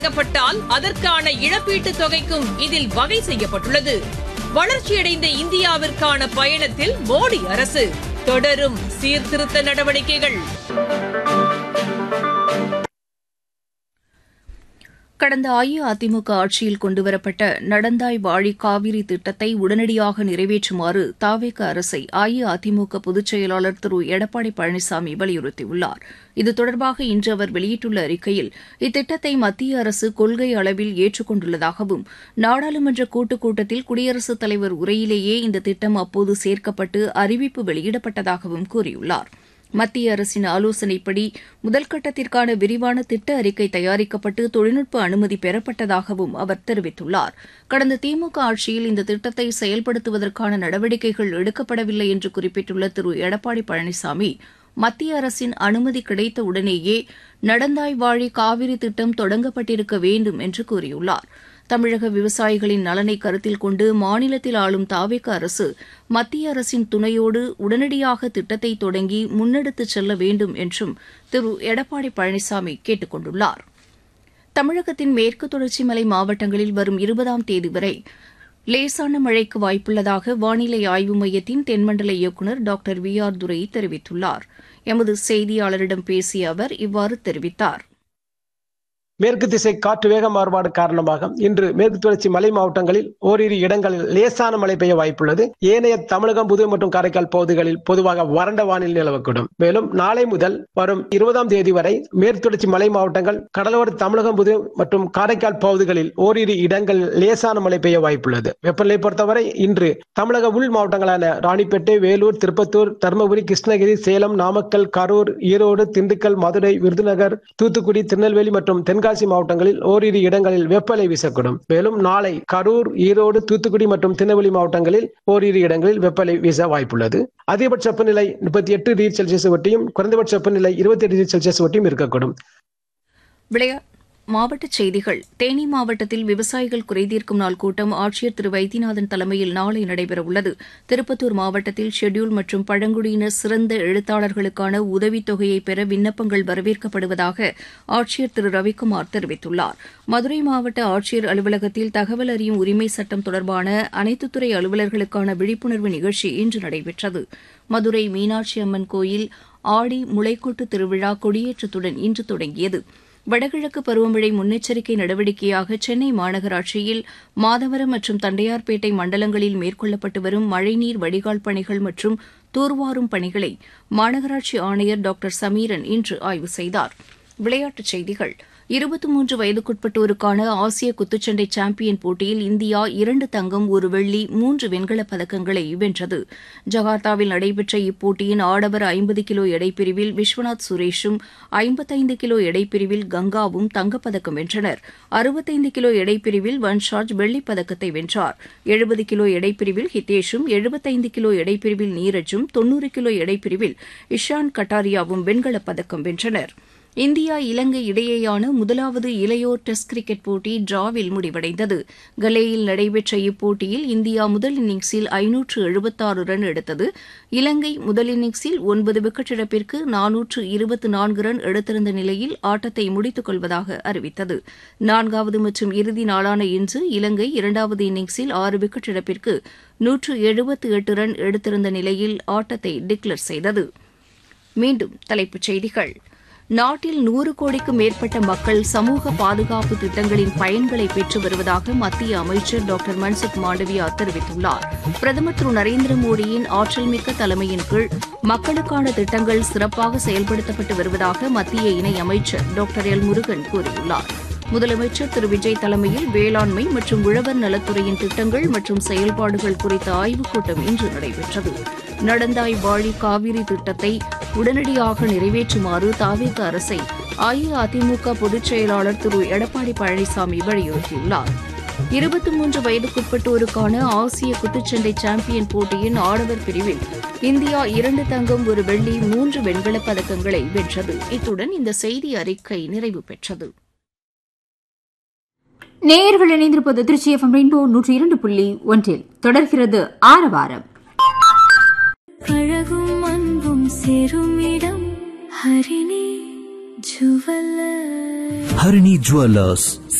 வழங்கப்பட்டால் அதற்கான இழப்பீட்டுத் தொகைக்கும் இதில் வகை செய்யப்பட்டுள்ளது வளர்ச்சியடைந்த இந்தியாவிற்கான பயணத்தில் மோடி அரசு தொடரும் சீர்திருத்த நடவடிக்கைகள் கடந்த அஇஅதிமுக ஆட்சியில் கொண்டுவரப்பட்ட நடந்தாய் வாழி காவிரி திட்டத்தை உடனடியாக நிறைவேற்றுமாறு தாவேக அரசை அஇஅதிமுக பொதுச் செயலாளர் திரு எடப்பாடி பழனிசாமி வலியுறுத்தியுள்ளார் இது தொடர்பாக இன்று அவர் வெளியிட்டுள்ள அறிக்கையில் இத்திட்டத்தை மத்திய அரசு கொள்கை அளவில் ஏற்றுக்கொண்டுள்ளதாகவும் நாடாளுமன்ற கூட்டுக் கூட்டத்தில் குடியரசுத் தலைவர் உரையிலேயே இந்த திட்டம் அப்போது சேர்க்கப்பட்டு அறிவிப்பு வெளியிடப்பட்டதாகவும் கூறியுள்ளார் மத்திய அரசின் ஆலோசனைப்படி முதல் கட்டத்திற்கான விரிவான திட்ட அறிக்கை தயாரிக்கப்பட்டு தொழில்நுட்ப அனுமதி பெறப்பட்டதாகவும் அவர் தெரிவித்துள்ளார் கடந்த திமுக ஆட்சியில் இந்த திட்டத்தை செயல்படுத்துவதற்கான நடவடிக்கைகள் எடுக்கப்படவில்லை என்று குறிப்பிட்டுள்ள திரு எடப்பாடி பழனிசாமி மத்திய அரசின் அனுமதி கிடைத்த உடனேயே நடந்தாய் வாழி காவிரி திட்டம் தொடங்கப்பட்டிருக்க வேண்டும் என்று கூறியுள்ளார் தமிழக விவசாயிகளின் நலனை கருத்தில் கொண்டு மாநிலத்தில் ஆளும் தாவேக அரசு மத்திய அரசின் துணையோடு உடனடியாக திட்டத்தை தொடங்கி முன்னெடுத்துச் செல்ல வேண்டும் என்றும் திரு எடப்பாடி பழனிசாமி கேட்டுக் கொண்டுள்ளார் தமிழகத்தின் மேற்கு தொடர்ச்சி மலை மாவட்டங்களில் வரும் இருபதாம் தேதி வரை லேசான மழைக்கு வாய்ப்புள்ளதாக வானிலை ஆய்வு மையத்தின் தென்மண்டல இயக்குநர் டாக்டர் வி ஆர் துரை தெரிவித்துள்ளார் எமது செய்தியாளரிடம் பேசிய அவர் இவ்வாறு தெரிவித்தார் மேற்கு திசை காற்று வேக மாறுபாடு காரணமாக இன்று மேற்கு தொடர்ச்சி மலை மாவட்டங்களில் ஓரிரு இடங்களில் லேசான மழை பெய்ய வாய்ப்புள்ளது ஏனைய தமிழகம் புதுவை மற்றும் காரைக்கால் பகுதிகளில் பொதுவாக வறண்ட வானிலை நிலவக்கூடும் மேலும் நாளை முதல் வரும் இருபதாம் தேதி வரை மேற்கு தொடர்ச்சி மலை மாவட்டங்கள் கடலோர தமிழகம் புதுவை மற்றும் காரைக்கால் பகுதிகளில் ஓரிரு இடங்களில் லேசான மழை பெய்ய வாய்ப்புள்ளது வெப்பநிலை பொறுத்தவரை இன்று தமிழக உள் மாவட்டங்களான ராணிப்பேட்டை வேலூர் திருப்பத்தூர் தருமபுரி கிருஷ்ணகிரி சேலம் நாமக்கல் கரூர் ஈரோடு திண்டுக்கல் மதுரை விருதுநகர் தூத்துக்குடி திருநெல்வேலி மற்றும் தென்காசி தென்காசி மாவட்டங்களில் ஓரிரு இடங்களில் வெப்பலை வீசக்கூடும் மேலும் நாளை கரூர் ஈரோடு தூத்துக்குடி மற்றும் திருநெல்வேலி மாவட்டங்களில் ஓரிரு இடங்களில் வெப்பலை வீச வாய்ப்புள்ளது அதிகபட்ச வெப்பநிலை முப்பத்தி எட்டு டிகிரி செல்சியஸ் ஒட்டியும் குறைந்தபட்ச வெப்பநிலை இருபத்தி எட்டு டிகிரி செல்சியஸ் ஒட்டியும் இருக்கக்கூடும் விளையா மாவட்டச் செய்திகள் தேனி மாவட்டத்தில் விவசாயிகள் குறைதீர்க்கும் நாள் கூட்டம் ஆட்சியர் திரு வைத்தியநாதன் தலைமையில் நாளை நடைபெறவுள்ளது திருப்பத்தூர் மாவட்டத்தில் ஷெட்யூல் மற்றும் பழங்குடியினர் சிறந்த எழுத்தாளர்களுக்கான உதவித்தொகையை பெற விண்ணப்பங்கள் வரவேற்கப்படுவதாக ஆட்சியர் திரு ரவிக்குமார் தெரிவித்துள்ளார் மதுரை மாவட்ட ஆட்சியர் அலுவலகத்தில் தகவல் அறியும் உரிமை சட்டம் தொடர்பான அனைத்து துறை அலுவலர்களுக்கான விழிப்புணர்வு நிகழ்ச்சி இன்று நடைபெற்றது மதுரை மீனாட்சி அம்மன் கோயில் ஆடி முளைக்கொட்டு திருவிழா கொடியேற்றத்துடன் இன்று தொடங்கியது வடகிழக்கு பருவமழை முன்னெச்சரிக்கை நடவடிக்கையாக சென்னை மாநகராட்சியில் மாதவரம் மற்றும் தண்டையார்பேட்டை மண்டலங்களில் மேற்கொள்ளப்பட்டு வரும் மழைநீர் வடிகால் பணிகள் மற்றும் தூர்வாரும் பணிகளை மாநகராட்சி ஆணையர் டாக்டர் சமீரன் இன்று ஆய்வு செய்தார் விளையாட்டுச் செய்திகள் இருபத்தி மூன்று வயதுக்குட்பட்டோருக்கான ஆசிய குத்துச்சண்டை சாம்பியன் போட்டியில் இந்தியா இரண்டு தங்கம் ஒரு வெள்ளி மூன்று வெண்கலப் பதக்கங்களை வென்றது ஜகார்த்தாவில் நடைபெற்ற இப்போட்டியின் ஆடவர் ஐம்பது கிலோ எடைப்பிரிவில் விஸ்வநாத் சுரேஷும் ஐம்பத்தைந்து கிலோ எடைப்பிரிவில் கங்காவும் தங்கப்பதக்கம் வென்றனர் அறுபத்தைந்து கிலோ எடைப்பிரிவில் வன்ஷாஜ் வெள்ளிப் பதக்கத்தை வென்றார் எழுபது கிலோ எடைப்பிரிவில் ஹிதேஷும் எழுபத்தைந்து கிலோ எடைப்பிரிவில் நீரஜும் தொன்னூறு கிலோ எடைப்பிரிவில் இஷான் கட்டாரியாவும் வெண்கலப் பதக்கம் வென்றனர் இந்தியா இலங்கை இடையேயான முதலாவது இளையோர் டெஸ்ட் கிரிக்கெட் போட்டி டிராவில் முடிவடைந்தது கலேயில் நடைபெற்ற இப்போட்டியில் இந்தியா முதல் இன்னிங்ஸில் ஐநூற்று எழுபத்தாறு ரன் எடுத்தது இலங்கை முதல் இன்னிங்ஸில் ஒன்பது விக்கெட் இழப்பிற்கு நானூற்று இருபத்தி நான்கு ரன் எடுத்திருந்த நிலையில் ஆட்டத்தை முடித்துக் கொள்வதாக அறிவித்தது நான்காவது மற்றும் இறுதி நாளான இன்று இலங்கை இரண்டாவது இன்னிங்ஸில் ஆறு விக்கெட் இழப்பிற்கு நூற்று எழுபத்து எட்டு ரன் எடுத்திருந்த நிலையில் ஆட்டத்தை டிக்ளேர் செய்தது மீண்டும் தலைப்புச் செய்திகள் நாட்டில் நூறு கோடிக்கும் மேற்பட்ட மக்கள் சமூக பாதுகாப்பு திட்டங்களின் பயன்களை பெற்று வருவதாக மத்திய அமைச்சர் டாக்டர் மன்சுக் மாண்டவியா தெரிவித்துள்ளார் பிரதமர் திரு நரேந்திர மோடியின் ஆற்றல்மிக்க தலைமையின் கீழ் மக்களுக்கான திட்டங்கள் சிறப்பாக செயல்படுத்தப்பட்டு வருவதாக மத்திய இணையமைச்சர் டாக்டர் எல் முருகன் கூறியுள்ளார் முதலமைச்சர் திரு விஜய் தலைமையில் வேளாண்மை மற்றும் உழவர் நலத்துறையின் திட்டங்கள் மற்றும் செயல்பாடுகள் குறித்த ஆய்வுக் கூட்டம் இன்று நடைபெற்றது நடந்தாய் வாழி காவிரி திட்டத்தை உடனடியாக நிறைவேற்றுமாறு தாவேக அரசை அஇஅதிமுக பொதுச் செயலாளர் திரு எடப்பாடி பழனிசாமி வலியுறுத்தியுள்ளார் இருபத்தி மூன்று வயதுக்குட்பட்டோருக்கான ஆசிய குத்துச்சண்டை சாம்பியன் போட்டியின் ஆடவர் பிரிவில் இந்தியா இரண்டு தங்கம் ஒரு வெள்ளி மூன்று வெண்கலப் பதக்கங்களை வென்றது இத்துடன் இந்த செய்தி அறிக்கை நிறைவு பெற்றது நேயர்கள் இணைந்திருப்பது திருச்சி எஃப்எம் ரெயின்போ நூற்றி இரண்டு புள்ளி ஒன்றில் தொடர்கிறது ஆரவாரம் அழகும் அன்பும் சேரும் இடம் ஹரிணி ஹரிணி ஜுவல்லர்ஸ்